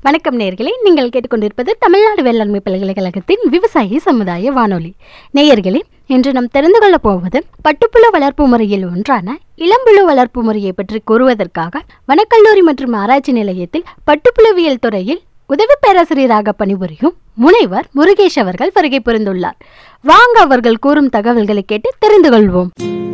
வணக்கம் நேயர்களே நீங்கள் கேட்டுக்கொண்டிருப்பது தமிழ்நாடு வேளாண்மை பல்கலைக்கழகத்தின் விவசாயி சமுதாய வானொலி நேயர்களே இன்று நாம் தெரிந்து கொள்ளப் போவது பட்டுப்புழு வளர்ப்பு முறையில் ஒன்றான இளம்புழு வளர்ப்பு முறையை பற்றி கூறுவதற்காக வனக்கல்லூரி மற்றும் ஆராய்ச்சி நிலையத்தில் பட்டுப்புழுவியல் துறையில் உதவி பேராசிரியராக பணிபுரியும் முனைவர் முருகேஷ் அவர்கள் வருகை புரிந்துள்ளார் வாங்க அவர்கள் கூறும் தகவல்களை கேட்டு தெரிந்து கொள்வோம்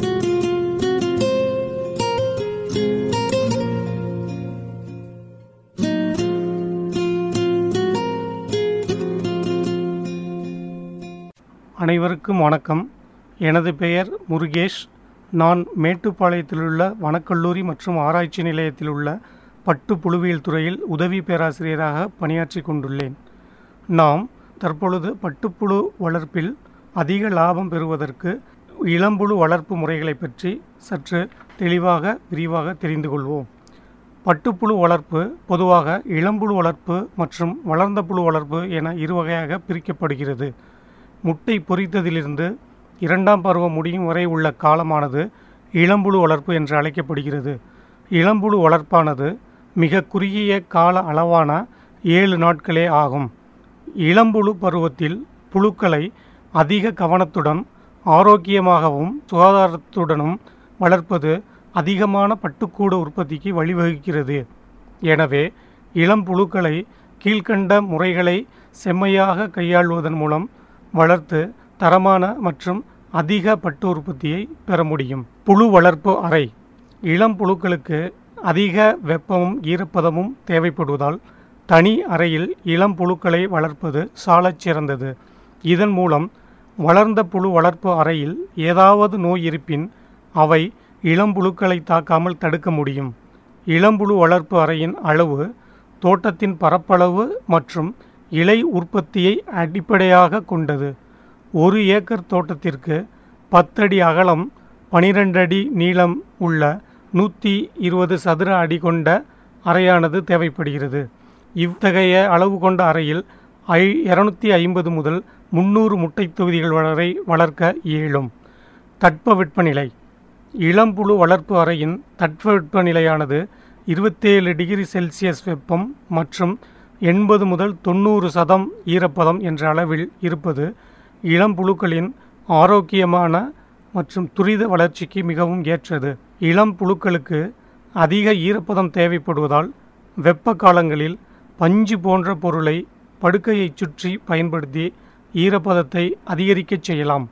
அனைவருக்கும் வணக்கம் எனது பெயர் முருகேஷ் நான் மேட்டுப்பாளையத்திலுள்ள வனக்கல்லூரி மற்றும் ஆராய்ச்சி நிலையத்தில் உள்ள பட்டு புழுவியல் துறையில் உதவி பேராசிரியராக பணியாற்றி கொண்டுள்ளேன் நாம் தற்பொழுது பட்டுப்புழு வளர்ப்பில் அதிக லாபம் பெறுவதற்கு இளம்புழு வளர்ப்பு முறைகளை பற்றி சற்று தெளிவாக விரிவாக தெரிந்து கொள்வோம் பட்டுப்புழு வளர்ப்பு பொதுவாக இளம்புழு வளர்ப்பு மற்றும் வளர்ந்த புழு வளர்ப்பு என இரு வகையாக பிரிக்கப்படுகிறது முட்டை பொரித்ததிலிருந்து இரண்டாம் பருவம் முடியும் வரை உள்ள காலமானது இளம்புழு வளர்ப்பு என்று அழைக்கப்படுகிறது இளம்புழு வளர்ப்பானது மிக குறுகிய கால அளவான ஏழு நாட்களே ஆகும் இளம்புழு பருவத்தில் புழுக்களை அதிக கவனத்துடன் ஆரோக்கியமாகவும் சுகாதாரத்துடனும் வளர்ப்பது அதிகமான பட்டுக்கூடு உற்பத்திக்கு வழிவகுக்கிறது எனவே இளம் புழுக்களை கீழ்க்கண்ட முறைகளை செம்மையாக கையாள்வதன் மூலம் வளர்த்து தரமான மற்றும் அதிக பட்டு உற்பத்தியை பெற முடியும் புழு வளர்ப்பு அறை இளம் புழுக்களுக்கு அதிக வெப்பமும் ஈரப்பதமும் தேவைப்படுவதால் தனி அறையில் இளம் புழுக்களை வளர்ப்பது சாலச் சிறந்தது இதன் மூலம் வளர்ந்த புழு வளர்ப்பு அறையில் ஏதாவது நோய் இருப்பின் அவை இளம்புழுக்களை தாக்காமல் தடுக்க முடியும் இளம்புழு வளர்ப்பு அறையின் அளவு தோட்டத்தின் பரப்பளவு மற்றும் இலை உற்பத்தியை அடிப்படையாக கொண்டது ஒரு ஏக்கர் தோட்டத்திற்கு பத்தடி அகலம் பனிரெண்டு அடி நீளம் உள்ள நூற்றி இருபது சதுர அடி கொண்ட அறையானது தேவைப்படுகிறது இத்தகைய அளவு கொண்ட அறையில் ஐ இரநூத்தி ஐம்பது முதல் முந்நூறு முட்டை தொகுதிகள் வரை வளர்க்க இயலும் தட்பவெப்பநிலை இளம்புழு வளர்ப்பு அறையின் தட்பவெப்பநிலையானது இருபத்தேழு டிகிரி செல்சியஸ் வெப்பம் மற்றும் எண்பது முதல் தொண்ணூறு சதம் ஈரப்பதம் என்ற அளவில் இருப்பது இளம் புழுக்களின் ஆரோக்கியமான மற்றும் துரித வளர்ச்சிக்கு மிகவும் ஏற்றது இளம் புழுக்களுக்கு அதிக ஈரப்பதம் தேவைப்படுவதால் வெப்ப காலங்களில் பஞ்சு போன்ற பொருளை படுக்கையை சுற்றி பயன்படுத்தி ஈரப்பதத்தை அதிகரிக்கச் செய்யலாம்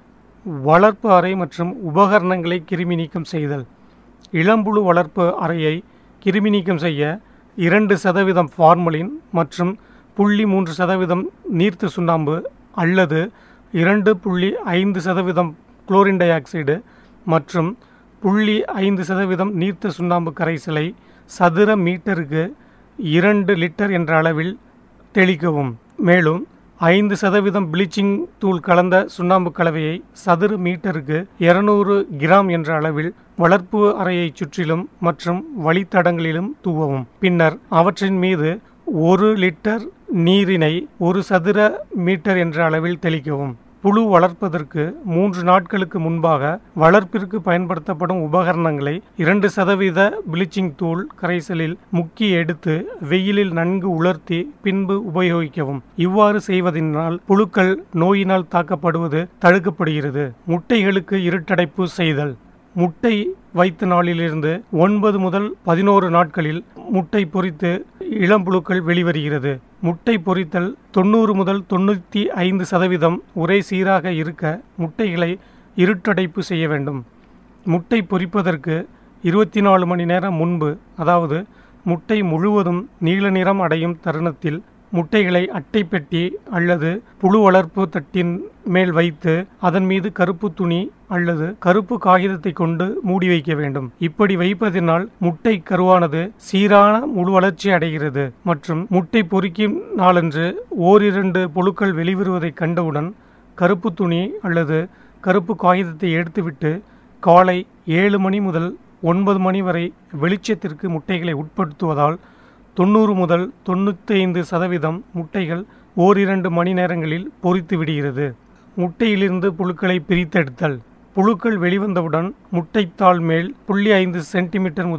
வளர்ப்பு அறை மற்றும் உபகரணங்களை கிருமி நீக்கம் செய்தல் இளம்புழு வளர்ப்பு அறையை கிருமி நீக்கம் செய்ய இரண்டு சதவீதம் ஃபார்மலின் மற்றும் புள்ளி மூன்று சதவீதம் நீர்த்த சுண்ணாம்பு அல்லது இரண்டு புள்ளி ஐந்து சதவீதம் குளோரின் டை ஆக்சைடு மற்றும் புள்ளி ஐந்து சதவீதம் நீர்த்த சுண்ணாம்பு கரைசலை சதுர மீட்டருக்கு இரண்டு லிட்டர் என்ற அளவில் தெளிக்கவும் மேலும் ஐந்து சதவீதம் ப்ளீச்சிங் தூள் கலந்த சுண்ணாம்பு கலவையை சதுர மீட்டருக்கு இருநூறு கிராம் என்ற அளவில் வளர்ப்பு அறையை சுற்றிலும் மற்றும் வழித்தடங்களிலும் தூவவும் பின்னர் அவற்றின் மீது ஒரு லிட்டர் நீரினை ஒரு சதுர மீட்டர் என்ற அளவில் தெளிக்கவும் புழு வளர்ப்பதற்கு மூன்று நாட்களுக்கு முன்பாக வளர்ப்பிற்கு பயன்படுத்தப்படும் உபகரணங்களை இரண்டு சதவீத பிளீச்சிங் தூள் கரைசலில் முக்கி எடுத்து வெயிலில் நன்கு உலர்த்தி பின்பு உபயோகிக்கவும் இவ்வாறு செய்வதனால் புழுக்கள் நோயினால் தாக்கப்படுவது தடுக்கப்படுகிறது முட்டைகளுக்கு இருட்டடைப்பு செய்தல் முட்டை வைத்த நாளிலிருந்து ஒன்பது முதல் பதினோரு நாட்களில் முட்டை பொரித்து இளம்புழுக்கள் வெளிவருகிறது முட்டை பொரித்தல் தொண்ணூறு முதல் தொண்ணூற்றி ஐந்து சதவீதம் ஒரே சீராக இருக்க முட்டைகளை இருட்டடைப்பு செய்ய வேண்டும் முட்டை பொரிப்பதற்கு இருபத்தி நாலு மணி நேரம் முன்பு அதாவது முட்டை முழுவதும் நீல நிறம் அடையும் தருணத்தில் முட்டைகளை அட்டை பெட்டி அல்லது புழு வளர்ப்பு தட்டின் மேல் வைத்து அதன் மீது கருப்பு துணி அல்லது கருப்பு காகிதத்தை கொண்டு மூடி வைக்க வேண்டும் இப்படி வைப்பதனால் முட்டை கருவானது சீரான முழு வளர்ச்சி அடைகிறது மற்றும் முட்டை பொறிக்கும் நாளன்று ஓரிரண்டு புழுக்கள் வெளிவருவதை கண்டவுடன் கருப்பு துணி அல்லது கருப்பு காகிதத்தை எடுத்துவிட்டு காலை ஏழு மணி முதல் ஒன்பது மணி வரை வெளிச்சத்திற்கு முட்டைகளை உட்படுத்துவதால் தொண்ணூறு முதல் தொண்ணூத்தைந்து சதவீதம் முட்டைகள் ஓரிரண்டு மணி நேரங்களில் பொறித்து விடுகிறது முட்டையிலிருந்து புழுக்களை பிரித்தெடுத்தல் புழுக்கள் வெளிவந்தவுடன் முட்டைத்தாள் மேல் புள்ளி ஐந்து சென்டிமீட்டர் முதல்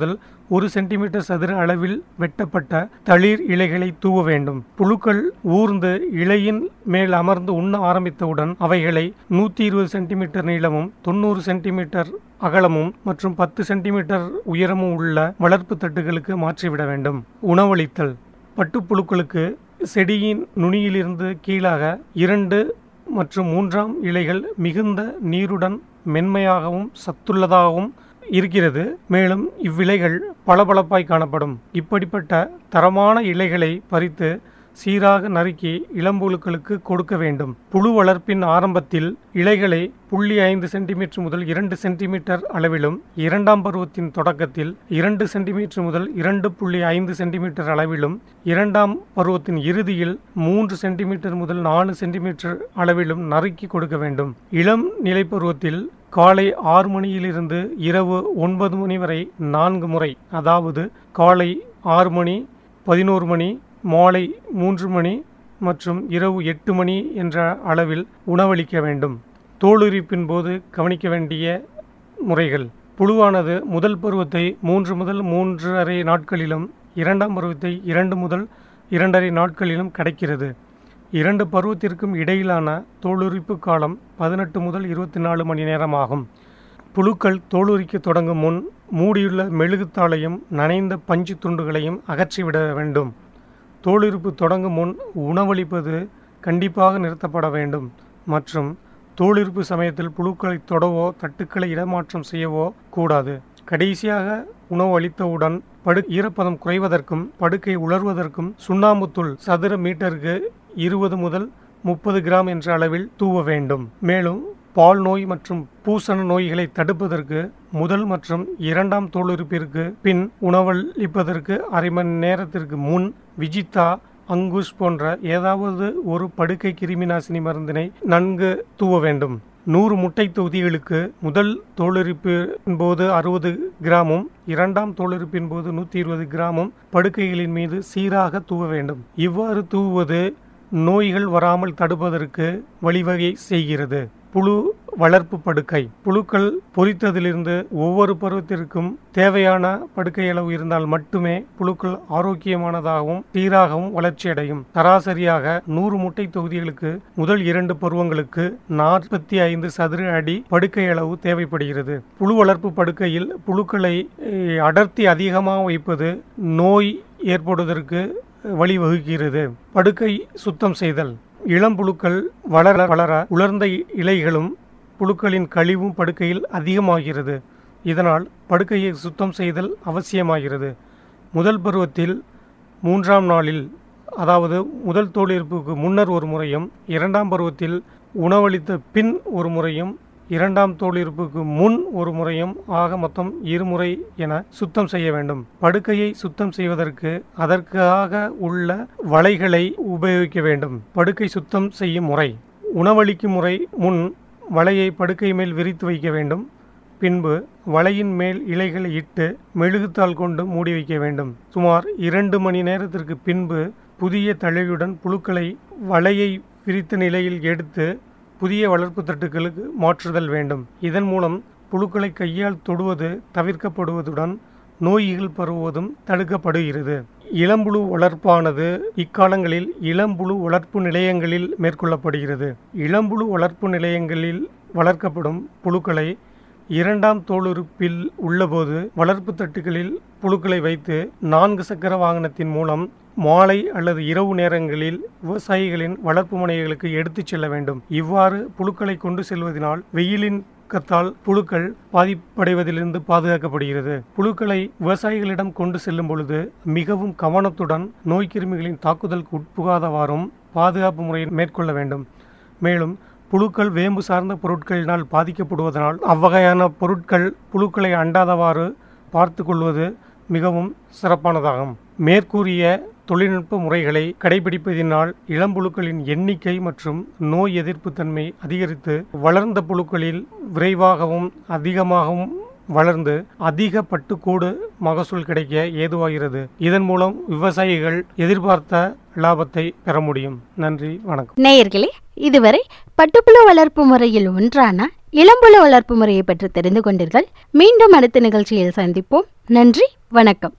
ஒரு சென்டிமீட்டர் சதுர அளவில் வெட்டப்பட்ட தளிர் இலைகளை தூவ வேண்டும் புழுக்கள் ஊர்ந்து இலையின் மேல் அமர்ந்து உண்ண ஆரம்பித்தவுடன் அவைகளை நூற்றி இருபது சென்டிமீட்டர் நீளமும் தொண்ணூறு சென்டிமீட்டர் அகலமும் மற்றும் பத்து சென்டிமீட்டர் உயரமும் உள்ள வளர்ப்பு தட்டுகளுக்கு மாற்றிவிட வேண்டும் உணவளித்தல் பட்டுப்புழுக்களுக்கு செடியின் நுனியிலிருந்து கீழாக இரண்டு மற்றும் மூன்றாம் இலைகள் மிகுந்த நீருடன் மென்மையாகவும் சத்துள்ளதாகவும் இருக்கிறது மேலும் இவ்விலைகள் பளபளப்பாய் காணப்படும் இப்படிப்பட்ட தரமான இலைகளை பறித்து சீராக நறுக்கி இளம்புழுக்களுக்கு கொடுக்க வேண்டும் புழு வளர்ப்பின் ஆரம்பத்தில் இலைகளை புள்ளி ஐந்து சென்டிமீட்டர் முதல் இரண்டு சென்டிமீட்டர் அளவிலும் இரண்டாம் பருவத்தின் தொடக்கத்தில் இரண்டு சென்டிமீட்டர் முதல் இரண்டு புள்ளி ஐந்து சென்டிமீட்டர் அளவிலும் இரண்டாம் பருவத்தின் இறுதியில் மூன்று சென்டிமீட்டர் முதல் நாலு சென்டிமீட்டர் அளவிலும் நறுக்கி கொடுக்க வேண்டும் இளம் நிலை பருவத்தில் காலை ஆறு மணியிலிருந்து இரவு ஒன்பது மணி வரை நான்கு முறை அதாவது காலை ஆறு மணி பதினோரு மணி மாலை மூன்று மணி மற்றும் இரவு எட்டு மணி என்ற அளவில் உணவளிக்க வேண்டும் தோலுரிப்பின் போது கவனிக்க வேண்டிய முறைகள் புழுவானது முதல் பருவத்தை மூன்று முதல் மூன்றரை நாட்களிலும் இரண்டாம் பருவத்தை இரண்டு முதல் இரண்டரை நாட்களிலும் கிடைக்கிறது இரண்டு பருவத்திற்கும் இடையிலான தோலுரிப்பு காலம் பதினெட்டு முதல் இருபத்தி நாலு மணி நேரம் ஆகும் புழுக்கள் தோலுரிக்க தொடங்கும் முன் மூடியுள்ள மெழுகுத்தாளையும் நனைந்த பஞ்சு துண்டுகளையும் அகற்றிவிட வேண்டும் தோலுரிப்பு தொடங்கும் முன் உணவளிப்பது கண்டிப்பாக நிறுத்தப்பட வேண்டும் மற்றும் தோலுரிப்பு சமயத்தில் புழுக்களை தொடவோ தட்டுக்களை இடமாற்றம் செய்யவோ கூடாது கடைசியாக உணவு அளித்தவுடன் படு ஈரப்பதம் குறைவதற்கும் படுக்கை உலர்வதற்கும் சுண்ணாம்புத்தூள் சதுர மீட்டருக்கு இருபது முதல் முப்பது கிராம் என்ற அளவில் தூவ வேண்டும் மேலும் பால் நோய் மற்றும் பூசண நோய்களை தடுப்பதற்கு முதல் மற்றும் இரண்டாம் தோலுரிப்பிற்கு பின் உணவளிப்பதற்கு அரை மணி நேரத்திற்கு முன் விஜிதா அங்குஷ் போன்ற ஏதாவது ஒரு படுக்கை கிருமிநாசினி மருந்தினை நன்கு தூவ வேண்டும் நூறு முட்டை தொகுதிகளுக்கு முதல் தோலுரிப்பின் போது அறுபது கிராமும் இரண்டாம் தோலுரிப்பின் போது நூற்றி இருபது கிராமும் படுக்கைகளின் மீது சீராக தூவ வேண்டும் இவ்வாறு தூவுவது நோய்கள் வராமல் தடுப்பதற்கு வழிவகை செய்கிறது புழு வளர்ப்பு படுக்கை புழுக்கள் பொரித்ததிலிருந்து ஒவ்வொரு பருவத்திற்கும் தேவையான படுக்கை அளவு இருந்தால் மட்டுமே புழுக்கள் ஆரோக்கியமானதாகவும் சீராகவும் வளர்ச்சியடையும் சராசரியாக நூறு முட்டை தொகுதிகளுக்கு முதல் இரண்டு பருவங்களுக்கு நாற்பத்தி ஐந்து சதுர அடி படுக்கை அளவு தேவைப்படுகிறது புழு வளர்ப்பு படுக்கையில் புழுக்களை அஹ், அடர்த்தி அதிகமாக வைப்பது நோய் ஏற்படுவதற்கு வழிவகுக்கிறது படுக்கை சுத்தம் செய்தல் இளம் புழுக்கள் வளர வளர உலர்ந்த இலைகளும் புழுக்களின் கழிவும் படுக்கையில் அதிகமாகிறது இதனால் படுக்கையை சுத்தம் செய்தல் அவசியமாகிறது முதல் பருவத்தில் மூன்றாம் நாளில் அதாவது முதல் தோலிருப்புக்கு முன்னர் ஒரு முறையும் இரண்டாம் பருவத்தில் உணவளித்த பின் ஒரு முறையும் இரண்டாம் தோலிருப்புக்கு முன் ஒரு முறையும் ஆக மொத்தம் இருமுறை என சுத்தம் செய்ய வேண்டும் படுக்கையை சுத்தம் செய்வதற்கு அதற்காக உள்ள வலைகளை உபயோகிக்க வேண்டும் படுக்கை சுத்தம் செய்யும் முறை உணவளிக்கும் முறை முன் வலையை படுக்கை மேல் விரித்து வைக்க வேண்டும் பின்பு வலையின் மேல் இலைகளை இட்டு மெழுகுத்தாள் கொண்டு மூடி வைக்க வேண்டும் சுமார் இரண்டு மணி நேரத்திற்கு பின்பு புதிய தழையுடன் புழுக்களை வலையை விரித்த நிலையில் எடுத்து புதிய வளர்ப்பு தட்டுகளுக்கு மாற்றுதல் வேண்டும் இதன் மூலம் புழுக்களை கையால் தொடுவது தவிர்க்கப்படுவதுடன் நோய்கள் பரவுவதும் தடுக்கப்படுகிறது இளம்புழு வளர்ப்பானது இக்காலங்களில் இளம்புழு வளர்ப்பு நிலையங்களில் மேற்கொள்ளப்படுகிறது இளம்புழு வளர்ப்பு நிலையங்களில் வளர்க்கப்படும் புழுக்களை இரண்டாம் தோலுறுப்பில் உள்ளபோது வளர்ப்பு தட்டுகளில் புழுக்களை வைத்து நான்கு சக்கர வாகனத்தின் மூலம் மாலை அல்லது இரவு நேரங்களில் விவசாயிகளின் வளர்ப்பு முனைகளுக்கு எடுத்துச் செல்ல வேண்டும் இவ்வாறு புழுக்களை கொண்டு செல்வதனால் வெயிலின் தாக்கத்தால் புழுக்கள் பாதிப்படைவதிலிருந்து பாதுகாக்கப்படுகிறது புழுக்களை விவசாயிகளிடம் கொண்டு செல்லும் பொழுது மிகவும் கவனத்துடன் நோய்க்கிருமிகளின் தாக்குதலுக்கு உட்புகாதவாறும் பாதுகாப்பு முறையை மேற்கொள்ள வேண்டும் மேலும் புழுக்கள் வேம்பு சார்ந்த பொருட்களினால் பாதிக்கப்படுவதனால் அவ்வகையான பொருட்கள் புழுக்களை அண்டாதவாறு பார்த்து கொள்வது மிகவும் சிறப்பானதாகும் மேற்கூறிய தொழில்நுட்ப முறைகளை கடைபிடிப்பதினால் இளம்புழுக்களின் எண்ணிக்கை மற்றும் நோய் எதிர்ப்பு தன்மை அதிகரித்து வளர்ந்த புழுக்களில் விரைவாகவும் அதிகமாகவும் வளர்ந்து அதிக பட்டுக்கூடு மகசூல் கிடைக்க ஏதுவாகிறது இதன் மூலம் விவசாயிகள் எதிர்பார்த்த லாபத்தை பெற முடியும் நன்றி வணக்கம் நேயர்களே இதுவரை பட்டுப்புழு வளர்ப்பு முறையில் ஒன்றான இளம்புல வளர்ப்பு முறையை பற்றி தெரிந்து கொண்டீர்கள் மீண்டும் அடுத்த நிகழ்ச்சியில் சந்திப்போம் நன்றி வணக்கம்